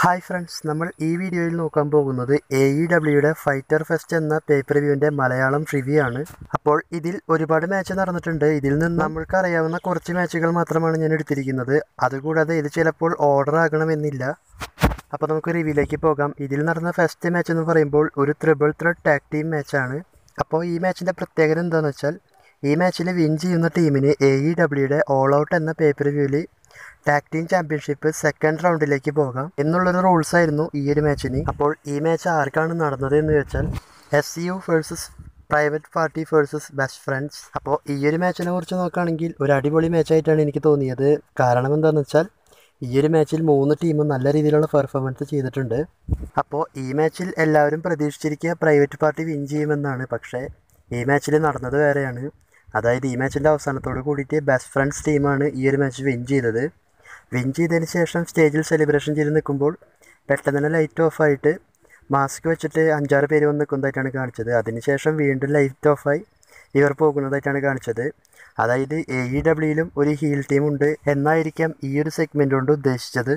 hi friends നമ്മൾ ഈ വീഡിയോയിൽ നോക്കാൻ പോകുന്നത് എ ഇ ഡബ്ല്യുടെ ഫൈറ്റർ ഫെസ്റ്റ് എന്ന പേപ്പർ വ്യൂവിൻ്റെ മലയാളം റിവ്യൂ ആണ് അപ്പോൾ ഇതിൽ ഒരുപാട് മാച്ച് നടന്നിട്ടുണ്ട് ഇതിൽ നിന്ന് നമ്മൾക്ക് അറിയാവുന്ന കുറച്ച് മാച്ചുകൾ മാത്രമാണ് ഞാൻ എടുത്തിരിക്കുന്നത് അതുകൂടാതെ ഇത് ചിലപ്പോൾ ഓർഡർ ആകണമെന്നില്ല അപ്പോൾ നമുക്ക് റിവ്യൂയിലേക്ക് പോകാം ഇതിൽ നടന്ന ഫസ്റ്റ് മാച്ച് എന്ന് പറയുമ്പോൾ ഒരു ത്രിബിൾ ത്രെഡ് ടാഗ് ടീം മാച്ചാണ് അപ്പോൾ ഈ മാച്ചിൻ്റെ പ്രത്യേകത എന്താണെന്ന് വെച്ചാൽ ഈ മാച്ചിൽ വിൻ ചെയ്യുന്ന ടീമിന് എ ഇ ഡബ്ല്യുടെ ഓൾ ഔട്ട് എന്ന പേപ്പർ വ്യൂവിൽ ടാഗ് ടീം ചാമ്പ്യൻഷിപ്പ് സെക്കൻഡ് റൗണ്ടിലേക്ക് പോകാം എന്നുള്ളൊരു റൂൾസ് ആയിരുന്നു ഈ ഒരു മാച്ചിന് അപ്പോൾ ഈ മാച്ച് ആർക്കാണ് നടന്നത് എന്ന് വെച്ചാൽ S U versus private party versus best friends അപ്പോൾ ഈ ഒരു മാച്ചിനെ കുറിച്ച് നോക്കുകയാണെങ്കിൽ ഒരു അടിപൊളി മാച്ചായിട്ടാണ് എനിക്ക് തോന്നിയത് കാരണം എന്താണെന്ന് വെച്ചാൽ ഈ ഒരു മാച്ചിൽ മൂന്ന് ടീമും നല്ല രീതിയിലുള്ള പെർഫോമൻസ് ചെയ്തിട്ടുണ്ട് അപ്പോൾ ഈ മാച്ചിൽ എല്ലാവരും പ്രതീക്ഷിച്ചിരിക്കുക പ്രൈവറ്റ് പാർട്ടി വിൻ ചെയ്യുമെന്നാണ് പക്ഷേ ഈ മാച്ചിൽ നടന്നത് വേറെയാണ് അതായത് ഈ മാച്ചിൻ്റെ അവസാനത്തോട് കൂടിയിട്ട് ബെസ്റ്റ് ഫ്രണ്ട്സ് ടീമാണ് ഈ ഒരു മാച്ച് വിൻ ചെയ്തത് വിൻ ചെയ്തതിന് ശേഷം സ്റ്റേജിൽ സെലിബ്രേഷൻ ചെയ്ത് നിൽക്കുമ്പോൾ പെട്ടെന്ന് തന്നെ ലൈറ്റ് ഓഫായിട്ട് മാസ്ക് വെച്ചിട്ട് അഞ്ചാറ് പേര് വന്ന് നിൽക്കുന്നതായിട്ടാണ് കാണിച്ചത് അതിനുശേഷം വീണ്ടും ലൈറ്റ് ഓഫായി ഇവർ പോകുന്നതായിട്ടാണ് കാണിച്ചത് അതായത് എ ഇ ഡബ്ല്യൂയിലും ഒരു ഹീൽ ടീം ഉണ്ട് എന്നായിരിക്കാം ഈ ഒരു സെഗ്മെൻ്റ് കൊണ്ട് ഉദ്ദേശിച്ചത്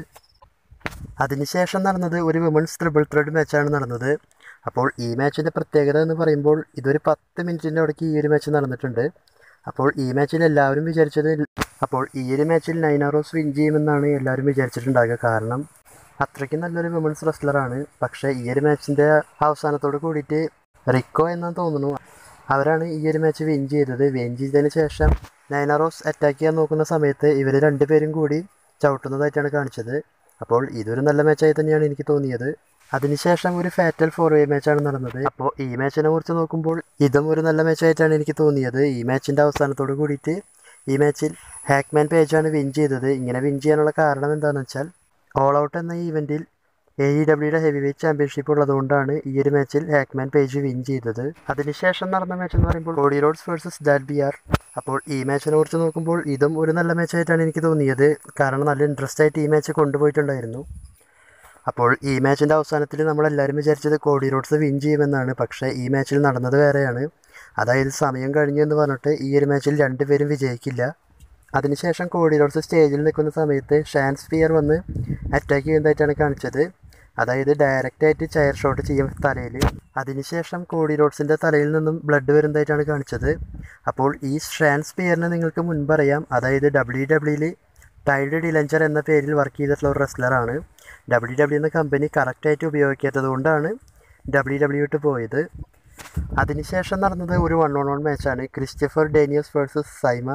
അതിനുശേഷം നടന്നത് ഒരു വിമൻസ് ത്രിബിൾ ത്രെഡ് മാച്ചാണ് നടന്നത് അപ്പോൾ ഈ മാച്ചിൻ്റെ പ്രത്യേകത എന്ന് പറയുമ്പോൾ ഇതൊരു പത്ത് മിനിറ്റിൻ്റെ ഇടയ്ക്ക് ഈ ഒരു മാച്ച് നടന്നിട്ടുണ്ട് അപ്പോൾ ഈ മാച്ചിൽ എല്ലാവരും വിചാരിച്ചത് അപ്പോൾ ഈ ഒരു മാച്ചിൽ നൈനാറോസ് വിൻ ചെയ്യുമെന്നാണ് എല്ലാവരും വിചാരിച്ചിട്ടുണ്ടാകുക കാരണം അത്രയ്ക്ക് നല്ലൊരു വിമൻസ് റെസ്ലറാണ് പക്ഷേ ഈ ഒരു മാച്ചിൻ്റെ അവസാനത്തോട് കൂടിയിട്ട് റിക്കോ എന്നാണ് തോന്നുന്നു അവരാണ് ഈ ഒരു മാച്ച് വിൻ ചെയ്തത് വിൻ ചെയ്തതിന് ശേഷം നൈനാറോസ് അറ്റാക്ക് ചെയ്യാൻ നോക്കുന്ന സമയത്ത് ഇവർ രണ്ടുപേരും കൂടി ചവിട്ടുന്നതായിട്ടാണ് കാണിച്ചത് അപ്പോൾ ഇതൊരു നല്ല മാച്ചായി തന്നെയാണ് എനിക്ക് തോന്നിയത് അതിനുശേഷം ഒരു ഫാറ്റൽ ഫോർ വേ മാച്ചാണ് നടന്നത് അപ്പോൾ ഈ മാച്ചിനെ കുറിച്ച് നോക്കുമ്പോൾ ഇതും ഒരു നല്ല മാച്ചായിട്ടാണ് എനിക്ക് തോന്നിയത് ഈ മാച്ചിൻ്റെ അവസാനത്തോട് കൂടിയിട്ട് ഈ മാച്ചിൽ ഹാക്ക്മാൻ പേജാണ് വിൻ ചെയ്തത് ഇങ്ങനെ വിൻ ചെയ്യാനുള്ള കാരണം എന്താണെന്ന് വെച്ചാൽ ഓൾ ഔട്ട് എന്ന ഈവൻറ്റിൽ എ ഇ ഡബ്ല്യുടെ ഹെവി വെയ്റ്റ് ചാമ്പ്യൻഷിപ്പ് ഉള്ളതുകൊണ്ടാണ് ഈ ഒരു മാച്ചിൽ ഹാക്ക്മാൻ പേജ് വിൻ ചെയ്തത് അതിനുശേഷം നടന്ന മാച്ച് എന്ന് പറയുമ്പോൾ Cody Rhodes versus that B R അപ്പോൾ ഈ മാച്ചിനെ കുറിച്ച് നോക്കുമ്പോൾ ഇതും ഒരു നല്ല മാച്ചായിട്ടാണ് എനിക്ക് തോന്നിയത് കാരണം നല്ല ഇൻട്രസ്റ്റ് ആയിട്ട് ഈ മാച്ച് കൊണ്ടുപോയിട്ടുണ്ടായിരുന്നു അപ്പോൾ ഈ മാച്ചിൻ്റെ അവസാനത്തിൽ നമ്മളെല്ലാവരും വിചാരിച്ചത് കോഡി റോഡ്സ് വിൻ ചെയ്യുമെന്നാണ് പക്ഷേ ഈ മാച്ചിൽ നടന്നത് വേറെയാണ് അതായത് സമയം കഴിഞ്ഞു എന്ന് പറഞ്ഞിട്ട് ഈ ഒരു മാച്ചിൽ രണ്ടുപേരും വിജയിക്കില്ല അതിനുശേഷം കോഡി റോഡ്സ് സ്റ്റേജിൽ നിൽക്കുന്ന സമയത്ത് ഷാൻ സ്പിയർ വന്ന് അറ്റാക്ക് ചെയ്യുന്നതായിട്ടാണ് കാണിച്ചത് അതായത് ഡയറക്റ്റായിട്ട് ചെയർ ഷോട്ട് ചെയ്യും തലയിൽ അതിനുശേഷം കോഡി റോഡ്സിൻ്റെ തലയിൽ നിന്നും ബ്ലഡ് വരുന്നതായിട്ടാണ് കാണിച്ചത് അപ്പോൾ ഈ ഷാൻ സ്പിയറിനെ നിങ്ങൾക്ക് മുൻപറിയാം അതായത് ഡബ്ല്യു ഡബ്ല്യൂയിൽ ടൈൽഡ് ഡിലഞ്ചർ എന്ന പേരിൽ വർക്ക് ചെയ്തിട്ടുള്ള ഒരു റെസ്ലറാണ് ഡബ്ല്യു ഡബ്ല്യു എന്ന കമ്പനി കറക്റ്റായിട്ട് ഉപയോഗിക്കാത്തത് കൊണ്ടാണ് ഡബ്ല്യു ഡബ്ല്യു ഇട്ട് പോയത് അതിനുശേഷം നടന്നത് ഒരു വൺ ഓൺ വൺ മാച്ചാണ് ക്രിസ്റ്റഫർ ഡേനിയസ് വേഴ്സസ് സൈമ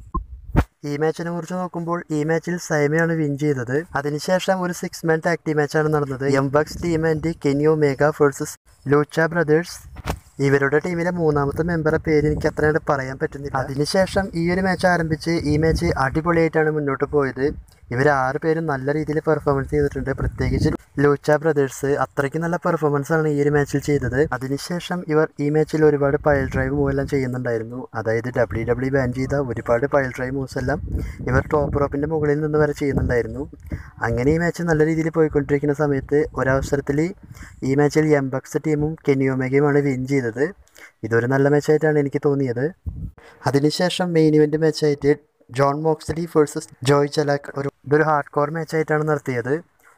ഈ മാച്ചിനെ കുറിച്ച് നോക്കുമ്പോൾ ഈ മാച്ചിൽ സൈമയാണ് വിൻ ചെയ്തത് അതിനുശേഷം ഒരു സിക്സ് മാൻ ടാക് ടീം മാച്ചാണ് നടന്നത് എംബക്സ് team and Kenny Omega versus Lucha Brothers ഇവരുടെ ടീമിലെ മൂന്നാമത്തെ മെമ്പറെ പേര് എനിക്ക് അത്രയായിട്ട് പറയാൻ പറ്റുന്നില്ല അതിനുശേഷം ഈ ഒരു മാച്ച് ആരംഭിച്ച് ഈ മാച്ച് അടിപൊളിയായിട്ടാണ് മുന്നോട്ട് പോയത് ഇവർ ആറ് പേരും നല്ല രീതിയിൽ പെർഫോമൻസ് ചെയ്തിട്ടുണ്ട് പ്രത്യേകിച്ച് ലൂച്ച ബ്രദേഴ്സ് അത്രയ്ക്ക് നല്ല പെർഫോമൻസ് ആണ് ഈ ഒരു മാച്ചിൽ ചെയ്തത് അതിനുശേഷം ഇവർ ഈ മാച്ചിൽ ഒരുപാട് പയൽ ഡ്രൈവ് മൂവ് എല്ലാം ചെയ്യുന്നുണ്ടായിരുന്നു അതായത് ഡബ്ല്യു ഡബ്ല്യു ബാൻ ചെയ്ത ഒരുപാട് പയൽ ഡ്രൈവ് മൂവ്സ് എല്ലാം ഇവർ ടോപ്പ് റോപ്പിൻ്റെ മുകളിൽ നിന്ന് വരെ ചെയ്യുന്നുണ്ടായിരുന്നു അങ്ങനെ ഈ മാച്ച് നല്ല രീതിയിൽ പോയിക്കൊണ്ടിരിക്കുന്ന സമയത്ത് ഒരവസരത്തിൽ ഈ മാച്ചിൽ എംബക്സ് ടീമും കെനിയോമേഗയുമാണ് വിൻ ചെയ്തത് ഇതൊരു നല്ല മാച്ചായിട്ടാണ് എനിക്ക് തോന്നിയത് അതിനുശേഷം മെയിൻ ഇവൻ്റ് മാച്ചായിട്ട് ജോൺ മോക്സലി വേഴ്സസ് ജോയ് ചലാക്ക് ഒരു ഇതൊരു ഹാർഡ് കോർ മാച്ചായിട്ടാണ് നടത്തിയത്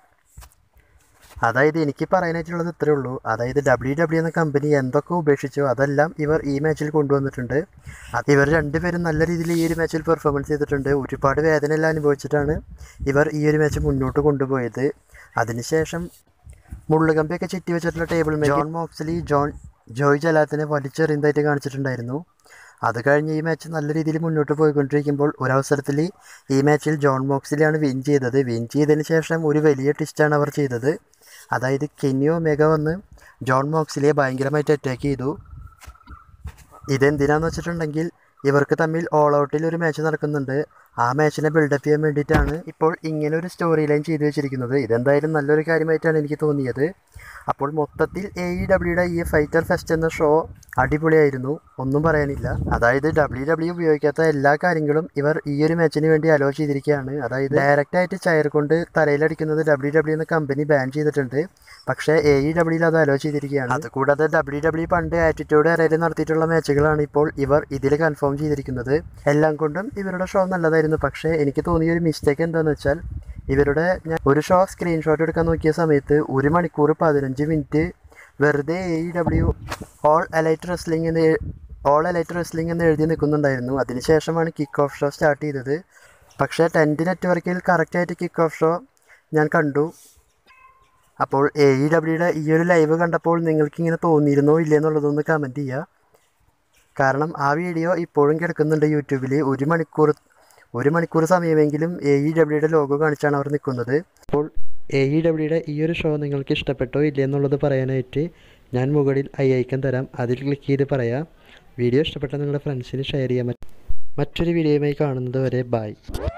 അതായത് എനിക്ക് പറയാനായിട്ടുള്ളത് ഇത്രയേ ഉള്ളൂ അതായത് ഡബ്ല്യു ഡബ്ല്യു എന്ന കമ്പനി എന്തൊക്കെ ഉപേക്ഷിച്ചോ അതെല്ലാം ഇവർ ഈ മാച്ചിൽ കൊണ്ടുവന്നിട്ടുണ്ട് അത് ഇവർ രണ്ടുപേരും നല്ല രീതിയിൽ ഈ ഒരു മാച്ചിൽ പെർഫോമൻസ് ചെയ്തിട്ടുണ്ട് ഒരുപാട് വേദന എല്ലാം അനുഭവിച്ചിട്ടാണ് ഇവർ ഈ ഒരു മാച്ച് മുന്നോട്ട് കൊണ്ടുപോയത് അതിനുശേഷം മുള്ളുകമ്പിയൊക്കെ ചുറ്റി വെച്ചിട്ടുള്ള table Jon Moxley Jon Joey ജലാത്തിനെ വലിച്ചെറിയുന്നതായിട്ട് കാണിച്ചിട്ടുണ്ടായിരുന്നു അത് കഴിഞ്ഞ് ഈ മാച്ച് നല്ല രീതിയിൽ മുന്നോട്ട് പോയിക്കൊണ്ടിരിക്കുമ്പോൾ ഒരവസരത്തിൽ ഈ മാച്ചിൽ ജോൺ മോക്സിലാണ് വിൻ ചെയ്തത് വിൻ ചെയ്തതിന് ശേഷം ഒരു വലിയ ടിസ്റ്റാണ് അവർ ചെയ്തത് അതായത് കെന്യോ മെഗ വന്ന് ജോൺ മോക്സിലിയെ ഭയങ്കരമായിട്ട് അറ്റാക്ക് ചെയ്തു ഇതെന്തിനാന്ന് വെച്ചിട്ടുണ്ടെങ്കിൽ ഇവർക്ക് തമ്മിൽ ഓൾ ഔട്ടിൽ ഒരു മാച്ച് നടക്കുന്നുണ്ട് ആ മാച്ചിനെ ബിൽഡപ്പ് ചെയ്യാൻ വേണ്ടിയിട്ടാണ് ഇപ്പോൾ ഇങ്ങനെ ഒരു സ്റ്റോറി ലൈൻ ചെയ്തു വെച്ചിരിക്കുന്നത് ഇതെന്തായാലും നല്ലൊരു കാര്യമായിട്ടാണ് എനിക്ക് തോന്നിയത് അപ്പോൾ മൊത്തത്തിൽ എ ഇ ഡബ്ല്യുടെ ഈ ഫൈറ്റർ ഫെസ്റ്റ് എന്ന ഷോ അടിപൊളിയായിരുന്നു ഒന്നും പറയാനില്ല അതായത് ഡബ്ല്യു ഡബ്ല്യു ഉപയോഗിക്കാത്ത എല്ലാ കാര്യങ്ങളും ഇവർ ഈ ഒരു മാച്ചിന് വേണ്ടി അലോ ചെയ്തിരിക്കുകയാണ് അതായത് ഡയറക്റ്റായിട്ട് ചെയർ കൊണ്ട് തലയിലടിക്കുന്നത് ഡബ്ല്യു ഡബ്ല്യു എന്ന കമ്പനി ബാൻ ചെയ്തിട്ടുണ്ട് പക്ഷേ എ ഇ ഡബ്ല്യൂയിൽ അത് അലോ ചെയ്തിരിക്കുകയാണ് അതുകൂടാതെ ഡബ്ല്യു ഡബ്ല്യു പണ്ട് ആറ്റിറ്റ്യൂഡ് എറയിൽ നടത്തിയിട്ടുള്ള മാച്ചുകളാണ് ഇപ്പോൾ ഇവർ ഇതിൽ കൺഫേം ചെയ്തിരിക്കുന്നത് എല്ലാം കൊണ്ടും ഇവരുടെ ഷോ നല്ലതായിരുന്നു പക്ഷേ എനിക്ക് തോന്നിയ ഒരു മിസ്റ്റേക്ക് എന്താണെന്ന് വെച്ചാൽ ഇവരുടെ ഞാൻ ഒരു ഷോ സ്ക്രീൻഷോട്ട് എടുക്കാൻ നോക്കിയ സമയത്ത് ഒരു മണിക്കൂർ പതിനഞ്ച് മിനിറ്റ് വെറുതെ A E W all elite wrestling എന്ന് എ- ഓൾ എലൈറ്റ് റെസ്ലിംഗ് എന്ന് എഴുതി നിൽക്കുന്നുണ്ടായിരുന്നു അതിനുശേഷമാണ് കിക്ക് ഓഫ് ഷോ സ്റ്റാർട്ട് ചെയ്തത് പക്ഷേ ടെൻറ്റ് നെറ്റ്വർക്കിൽ കറക്റ്റായിട്ട് കിക്ക് ഓഫ് ഷോ ഞാൻ കണ്ടു അപ്പോൾ എ ഇ ഡബ്ല്യുടെ ഈ ഒരു ലൈവ് കണ്ടപ്പോൾ നിങ്ങൾക്കിങ്ങനെ തോന്നിയിരുന്നോ ഇല്ലേ എന്നുള്ളതൊന്ന് കമൻറ്റ് ചെയ്യുക കാരണം ആ വീഡിയോ ഇപ്പോഴും കിടക്കുന്നുണ്ട് യൂട്യൂബിൽ ഒരു മണിക്കൂർ ഒരു മണിക്കൂർ സമയമെങ്കിലും എ ഇ ഡബ്ല്യുടെ ലോഗോ കാണിച്ചാണ് അവർ നിൽക്കുന്നത് അപ്പോൾ എ ഇ ഡബ്ല്യുടെ ഈ ഒരു ഷോ നിങ്ങൾക്ക് ഇഷ്ടപ്പെട്ടോ ഇല്ലേ എന്നുള്ളത് പറയാനായിട്ട് ഞാൻ മുകളിൽ ഐ ഐക്കൻ തരാം അതിൽ ക്ലിക്ക് ചെയ്ത് പറയാം വീഡിയോ ഇഷ്ടപ്പെട്ട നിങ്ങളുടെ ഫ്രണ്ട്സിന് ഷെയർ ചെയ്യാൻ മറ്റൊരു വീഡിയോയുമായി കാണുന്നത് വരെ ബായ്